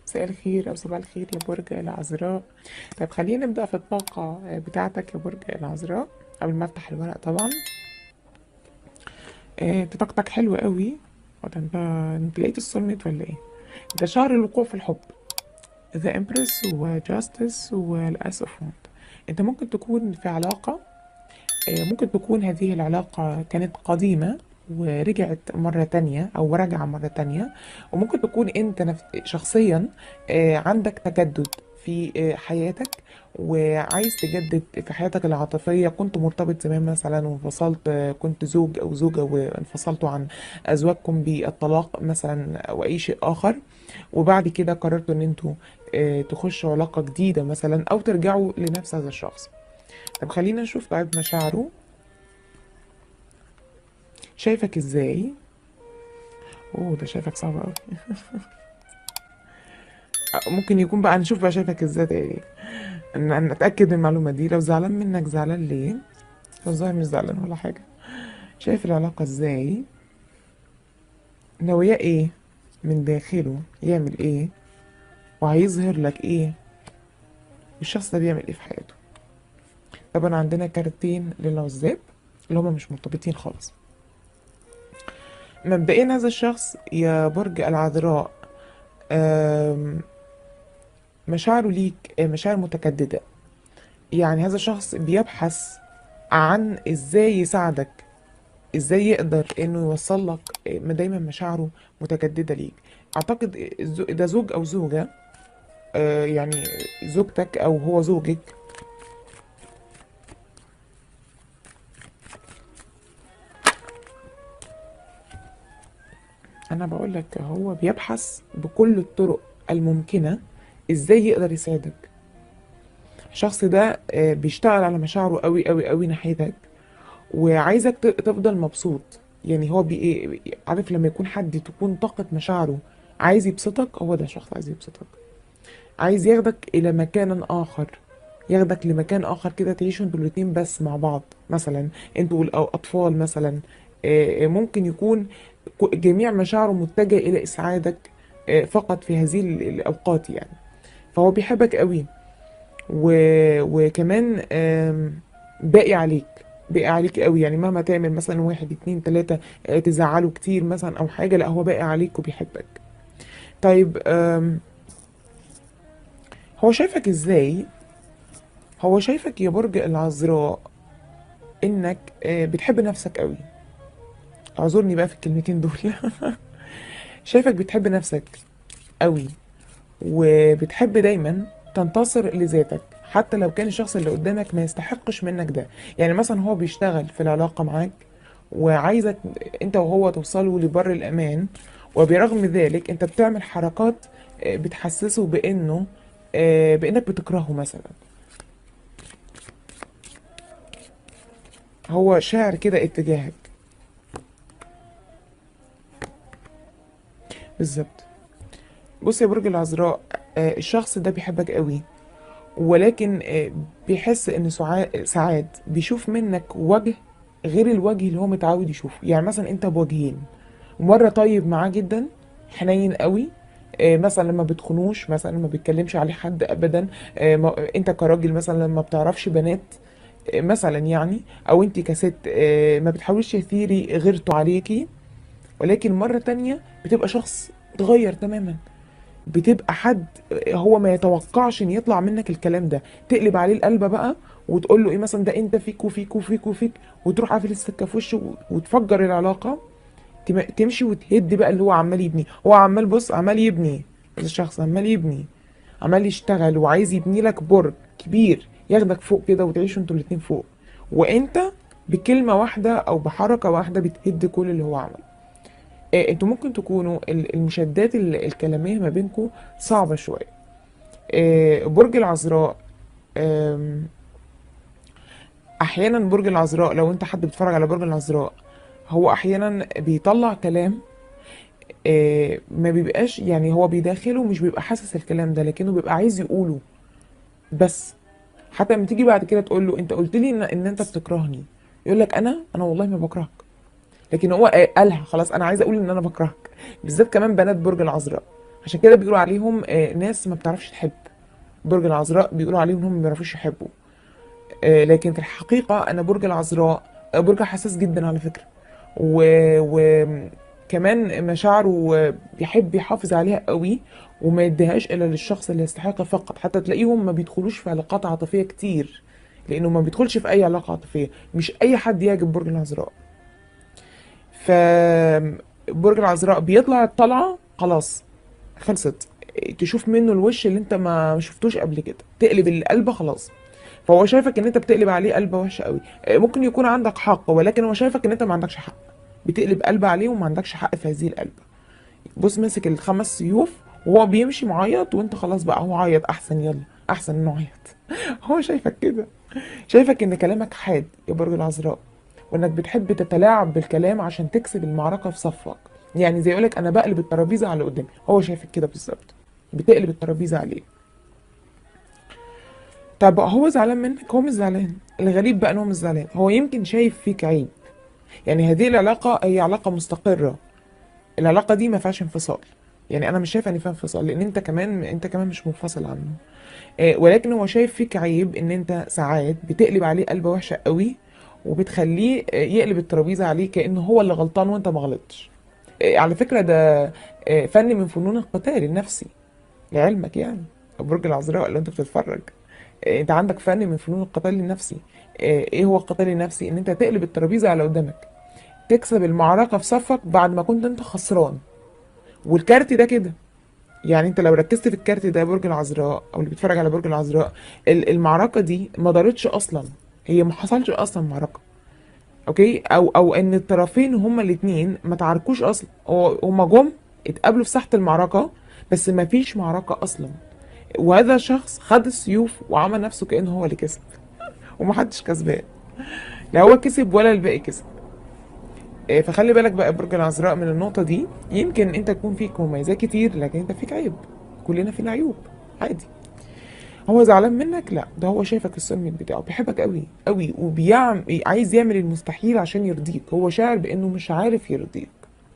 مساء الخير أو صباح الخير يا برج العذراء طيب خلينا نبدأ في الطاقة بتاعتك يا برج العذراء قبل ما أفتح الورق طبعا آه، انت طاقتك حلوة قوي ولا انت انت لقيت السولميت ولا ايه ده شهر الوقوع في الحب ذا امبرس وجاستس والاس اوف وند انت ممكن تكون في علاقة آه، ممكن تكون هذه العلاقة كانت قديمة ورجعت مرة تانية أو راجعة مرة تانية وممكن تكون أنت نف... شخصيا آه، عندك تجدد في آه، حياتك وعايز تجدد في حياتك العاطفية كنت مرتبط زمان مثلا وانفصلت آه، كنت زوج أو زوجة وانفصلتوا عن أزواجكم بالطلاق مثلا أو أي شيء آخر وبعد كده قررتوا إن انتوا آه، تخشوا علاقة جديدة مثلا أو ترجعوا لنفس هذا الشخص طب خلينا نشوف طيب مشاعره شايفك ازاي اوه ده شايفك صعب قوي ممكن يكون بقى نشوف بقى شايفك ازاي تاني ان أن اتاكد من المعلومه دي لو زعلان منك زعلان ليه لو ظاهر مش زعلان ولا حاجه شايف العلاقه ازاي ناوية ايه من داخله يعمل ايه وهيظهر لك ايه والشخص ده بيعمل ايه في حياته طبعا عندنا كارتين للعزاب اللي هما مش مرتبطين خالص مبدئيا هذا الشخص يا برج العذراء آم، مشاعره ليك آه، مشاعر متجددة يعني هذا الشخص بيبحث عن ازاي يساعدك ازاي يقدر انه يوصل لك آه، دايما مشاعره متجددة ليك اعتقد الزو- ده زوج او زوجة آه، يعني زوجتك او هو زوجك انا بقول لك هو بيبحث بكل الطرق الممكنة ازاي يقدر يساعدك الشخص ده آه، بيشتغل على مشاعره قوي قوي قوي ناحيتك وعايزك ت- تفضل مبسوط يعني هو بي إيه- عارف لما يكون حد تكون طاقة مشاعره عايز يبسطك هو ده شخص عايز يبسطك عايز ياخدك إلى مكان آخر ياخدك لمكان آخر كده تعيشوا انتوا الاتنين بس مع بعض مثلا انتوا والأطفال مثلا آه، آه، ممكن يكون ك- جميع مشاعره متجهة إلى إسعادك آه، فقط في هذه ال- الأوقات يعني فهو بيحبك قوي و... وكمان آم، باقي عليك باقي عليك قوي يعني مهما تعمل مثلا واحد اتنين تلاتة آه، تزعله كتير مثلا أو حاجة لا هو باقي عليك وبيحبك طيب آم، هو شايفك ازاي هو شايفك يا برج العذراء انك آه، بتحب نفسك قوي اعذرني بقى في الكلمتين دول شايفك بتحب نفسك قوي وبتحب دايما تنتصر لذاتك حتى لو كان الشخص اللي قدامك ما يستحقش منك ده يعني مثلا هو بيشتغل في العلاقة معاك وعايزك انت وهو توصلوا لبر الأمان وبرغم ذلك انت بتعمل حركات آه، بتحسسه بانه آه، بانك بتكرهه مثلا هو شاعر كده اتجاهك بالظبط بص يا برج العذراء آه، الشخص ده بيحبك قوي ولكن آه، بيحس ان سعا- ساعات بيشوف منك وجه غير الوجه اللي هو متعود يشوفه يعني مثلا انت بوجهين مرة طيب معاه جدا حنين قوي آه، مثلا لما بتخنوش مثلا ما بيتكلمش عليه حد ابدا آه، ما- انت كراجل مثلا لما بتعرفش بنات آه، مثلا يعني او انت كست آه، ما بتحاولش تثيري غيرته عليكي ولكن مرة تانية بتبقى شخص اتغير تماما بتبقى حد هو ما يتوقعش ان يطلع منك الكلام ده تقلب عليه القلب بقى وتقول له ايه مثلا ده انت فيك وفيك وفيك وفيك وتروح قافل السكه في وشه وتفجر العلاقه تم- تمشي وتهد بقى اللي هو عمال يبني هو عمال بص عمال يبني هذا الشخص عمال يبني عمال يشتغل وعايز يبني لك برج كبير ياخدك فوق كده وتعيشوا انتوا الاتنين فوق وانت بكلمه واحده او بحركه واحده بتهد كل اللي هو عمله إيه، انتوا ممكن تكونوا ال- المشادات ال- الكلامية ما بينكم صعبة شوية إيه، برج العذراء آم، احيانا برج العذراء لو انت حد بيتفرج على برج العذراء هو احيانا بيطلع كلام إيه، ما بيبقاش يعني هو بيداخله مش بيبقى حاسس الكلام ده لكنه بيبقى عايز يقوله بس حتى لما تيجي بعد كده تقول له انت قلت لي ان, ان انت بتكرهني يقول لك انا انا والله ما بكرهك لكن هو قالها خلاص انا عايز اقول ان انا بكرهك بالذات كمان بنات برج العذراء عشان كده بيقولوا عليهم آه، ناس ما بتعرفش تحب برج العذراء بيقولوا عليهم انهم ما بيعرفوش يحبوا آه، لكن في الحقيقة أنا برج العذراء آه، برج حساس جدا على فكرة وكمان مشاعره بيحب يحافظ عليها قوي وما يديهاش إلا للشخص اللي يستحق فقط حتى تلاقيهم ما بيدخلوش في علاقات عاطفية كتير لأنه ما بيدخلش في أي علاقة عاطفية مش أي حد يعجب برج العذراء ف برج العذراء بيطلع الطلعة خلاص خلصت تشوف منه الوش اللي انت ما شفتوش قبل كده تقلب القلب خلاص فهو شايفك ان انت بتقلب عليه قلبه وحشه قوي آه، ممكن يكون عندك حق ولكن هو شايفك ان انت ما عندكش حق بتقلب قلب عليه وما عندكش حق في هذه القلبه بص ماسك الخمس سيوف وهو بيمشي معيط وانت خلاص بقى هو عيط احسن يلا احسن انه عيط هو شايفك كده شايفك ان كلامك حاد يا برج العذراء وانك بتحب تتلاعب بالكلام عشان تكسب المعركه في صفك يعني زي يقولك انا بقلب الترابيزه على اللي قدامي هو شايفك كده بالظبط بتقلب الترابيزه عليه طب هو زعلان منك هو مش زعلان الغريب بقى ان هو مش زعلان هو يمكن شايف فيك عيب يعني هذه العلاقه هي علاقه مستقره العلاقه دي ما فيهاش انفصال يعني انا مش شايف ان فيها انفصال لان انت كمان انت كمان مش منفصل عنه آه، ولكن هو شايف فيك عيب ان انت ساعات بتقلب عليه قلبه وحشه قوي وبتخليه آه، يقلب الترابيزه عليه كانه هو اللي غلطان وانت ما غلطتش آه، على فكره ده آه، فن من فنون القتال النفسي لعلمك يعني برج العذراء اللي انت بتتفرج آه، انت عندك فن من فنون القتال النفسي آه، ايه هو القتال النفسي ان انت تقلب الترابيزه على قدامك تكسب المعركه في صفك بعد ما كنت انت خسران والكارت ده كده يعني انت لو ركزت في الكارت ده برج العذراء او اللي بيتفرج على برج العذراء ال- المعركه دي ما دارتش اصلا هي ما حصلش اصلا معركه اوكي او او ان الطرفين هما الاتنين ما تعاركوش اصلا هو- هما جم اتقابلوا في ساحه المعركه بس ما فيش معركه اصلا وهذا الشخص خد السيوف وعمل نفسه كانه هو اللي كسب ومحدش كسبان لا هو كسب ولا الباقي كسب إيه، فخلي بالك بقى برج العذراء من النقطة دي يمكن انت يكون فيك مميزات كتير لكن انت فيك عيب كلنا فينا عيوب عادي هو زعلان منك لا ده هو شايفك السلمت بتاعه بيحبك قوي قوي وبيعمل عايز يعمل المستحيل عشان يرضيك هو شاعر بانه مش عارف يرضيك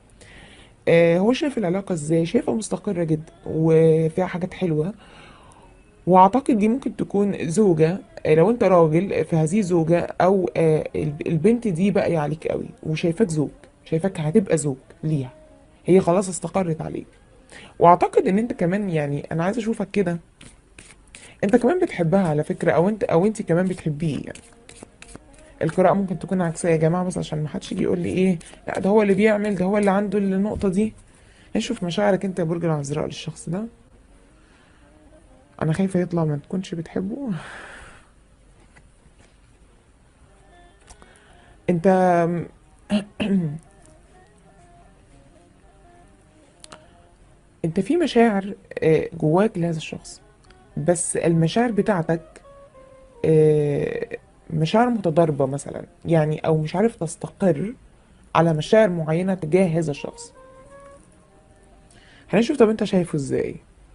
آه هو شايف العلاقة ازاي شايفها مستقرة جدا وفيها حاجات حلوة واعتقد دي ممكن تكون زوجة آه، لو انت راجل فهذه زوجة او آه، الب- البنت دي باقية عليك قوي وشايفاك زوج شايفاك هتبقى زوج ليها هي خلاص استقرت عليك واعتقد ان انت كمان يعني انا عايز اشوفك كده انت كمان بتحبها على فكرة او انت او انت كمان بتحبيه يعني القراءة ممكن تكون عكسية يا جماعة بس عشان محدش يجي يقول لي ايه لا ده هو اللي بيعمل ده هو اللي عنده النقطة دي نشوف مشاعرك انت يا برج العذراء للشخص ده انا خايفة يطلع ما تكونش بتحبه انت انت في مشاعر آه، جواك لهذا الشخص بس المشاعر بتاعتك آه، مشاعر متضاربة مثلا يعني او مش عارف تستقر على مشاعر معينة تجاه هذا الشخص هنشوف طب انت شايفه ازاي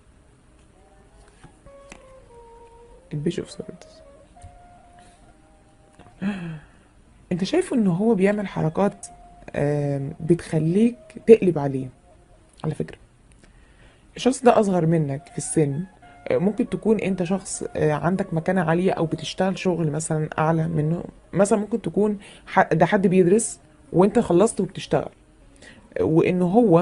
البيج اوف سوردز انت شايفه ان هو بيعمل حركات آم، بتخليك تقلب عليه على فكرة الشخص ده اصغر منك في السن آه، ممكن تكون انت شخص آه، عندك مكانة عالية او بتشتغل شغل مثلا اعلى منه مثلا ممكن تكون ح- ده حد بيدرس وانت خلصت وبتشتغل آه، وان هو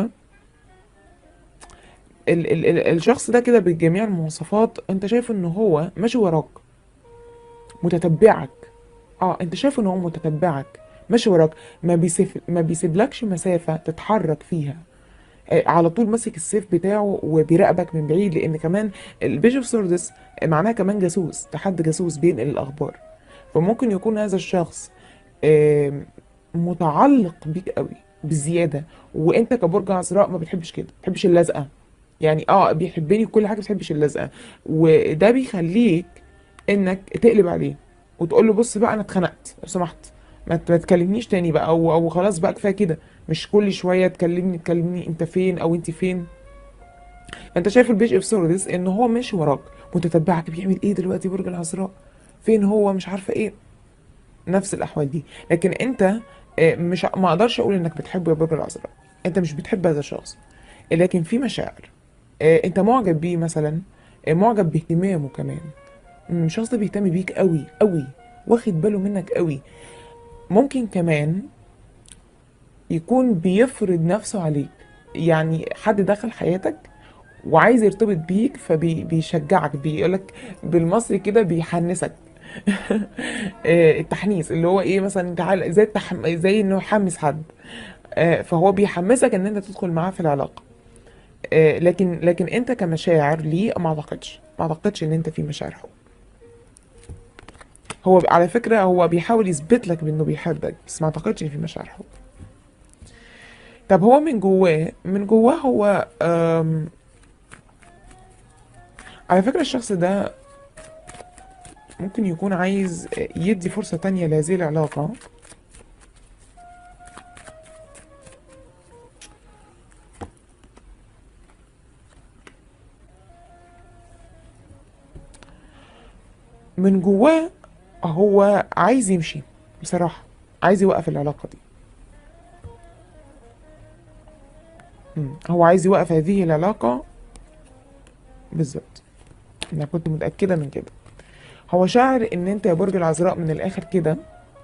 ال ال ال الشخص ده كده بجميع المواصفات انت شايف ان هو ماشي وراك متتبعك اه انت شايف ان هو متتبعك ماشي وراك ما بيسيب ما بيسيبلكش مسافة تتحرك فيها آه، على طول ماسك السيف بتاعه وبيراقبك من بعيد لان كمان البيج اوف سوردس معناها كمان جاسوس ده حد جاسوس بينقل الاخبار فممكن يكون هذا الشخص آم، متعلق بيك قوي بزياده وانت كبرج عذراء ما بتحبش كده ما بتحبش اللزقه يعني اه بيحبني وكل حاجه ما بتحبش اللزقه وده بيخليك انك تقلب عليه وتقول له بص بقى انا اتخنقت لو سمحت ما ت- ما تكلمنيش تاني بقى او او خلاص بقى كفايه كده مش كل شويه تكلمني تكلمني انت فين او انت فين انت شايف البيج اوف سوردس ان هو ماشي وراك متتبعك بيعمل ايه دلوقتي برج العذراء فين هو مش عارفه ايه نفس الاحوال دي لكن انت آه، مش ما اقدرش اقول انك بتحبه يا برج العذراء انت مش بتحب هذا الشخص لكن في مشاعر آه، انت معجب بيه مثلا آه، معجب باهتمامه كمان ان الشخص ده بيهتم بيك قوي قوي واخد باله منك قوي ممكن كمان يكون بيفرض نفسه عليك يعني حد دخل حياتك وعايز يرتبط بيك فبيشجعك بيقولك بالمصري كده بيحنسك آه، التحنيس اللي هو ايه مثلا تعال زي التحم... زي انه يحمس حد آه، فهو بيحمسك ان انت تدخل معاه في العلاقة آه، لكن لكن انت كمشاعر ليه ما اعتقدش ما اعتقدش ان انت في مشاعر حب هو على فكرة هو بيحاول يثبت لك بانه بيحبك بس ما اعتقدش ان في مشاعر حب طب هو من جواه من جواه هو آم، على فكرة الشخص ده ممكن يكون عايز يدي فرصة تانية لهذه العلاقة من جواه هو عايز يمشي بصراحة عايز يوقف العلاقة دي مم. هو عايز يوقف هذه العلاقة بالظبط انا كنت متأكدة من كده هو شاعر ان انت يا برج العذراء من الاخر كده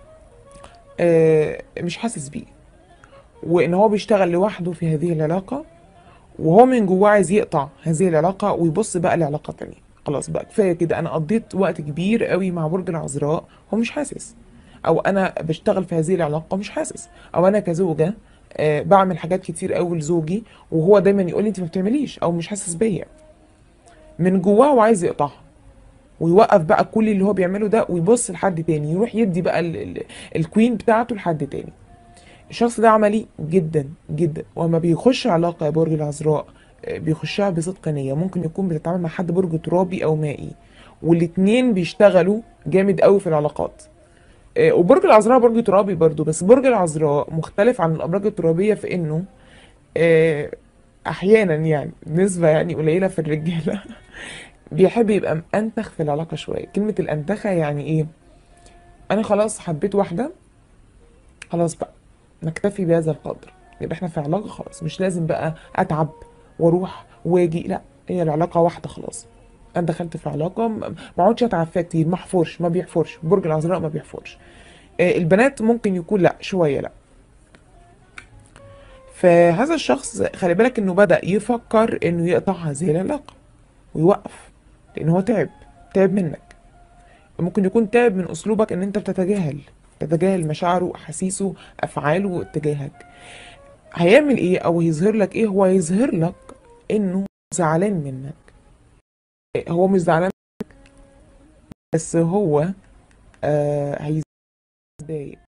آه، مش حاسس بيه وان هو بيشتغل لوحده في هذه العلاقة وهو من جواه عايز يقطع هذه العلاقة ويبص بقى لعلاقة تانية خلاص بقى كفاية كده انا قضيت وقت كبير قوي مع برج العذراء هو مش حاسس او انا بشتغل في هذه العلاقة مش حاسس او انا كزوجة آه، بعمل حاجات كتير قوي لزوجي وهو دايما يقول لي انت ما بتعمليش او مش حاسس بيا من جواه وعايز يقطعها ويوقف بقى كل اللي هو بيعمله ده ويبص لحد تاني يروح يدي بقى ال ال الكوين بتاعته لحد تاني الشخص ده عملي جدا جدا وما بيخش علاقة يا برج العذراء آه، بيخشها بصدق نية ممكن يكون بتتعامل مع حد برج ترابي أو مائي والاتنين بيشتغلوا جامد قوي في العلاقات آه، وبرج العذراء برج ترابي برضو بس برج العذراء مختلف عن الأبراج الترابية في إنه آه، أحيانا يعني نسبة يعني قليلة في الرجالة بيحب يبقى مأنتخ في العلاقة شوية كلمة الأنتخة يعني إيه أنا خلاص حبيت واحدة خلاص بقى نكتفي بهذا القدر يبقى احنا في علاقة خلاص مش لازم بقى اتعب واروح واجي لا هي العلاقة واحدة خلاص انا دخلت في علاقة م- ما اقعدش اتعب فيها كتير ما احفرش ما بيحفرش برج العذراء ما بيحفرش آه، البنات ممكن يكون لا شوية لا فهذا الشخص خلي بالك انه بدأ يفكر انه يقطع هذه العلاقة ويوقف لان هو تعب تعب منك ممكن يكون تعب من اسلوبك ان انت بتتجاهل تتجاهل مشاعره احاسيسه افعاله تجاهك هيعمل ايه او يظهر لك ايه هو يظهر لك انه زعلان منك هو مش زعلان بس هو آه هيتضايق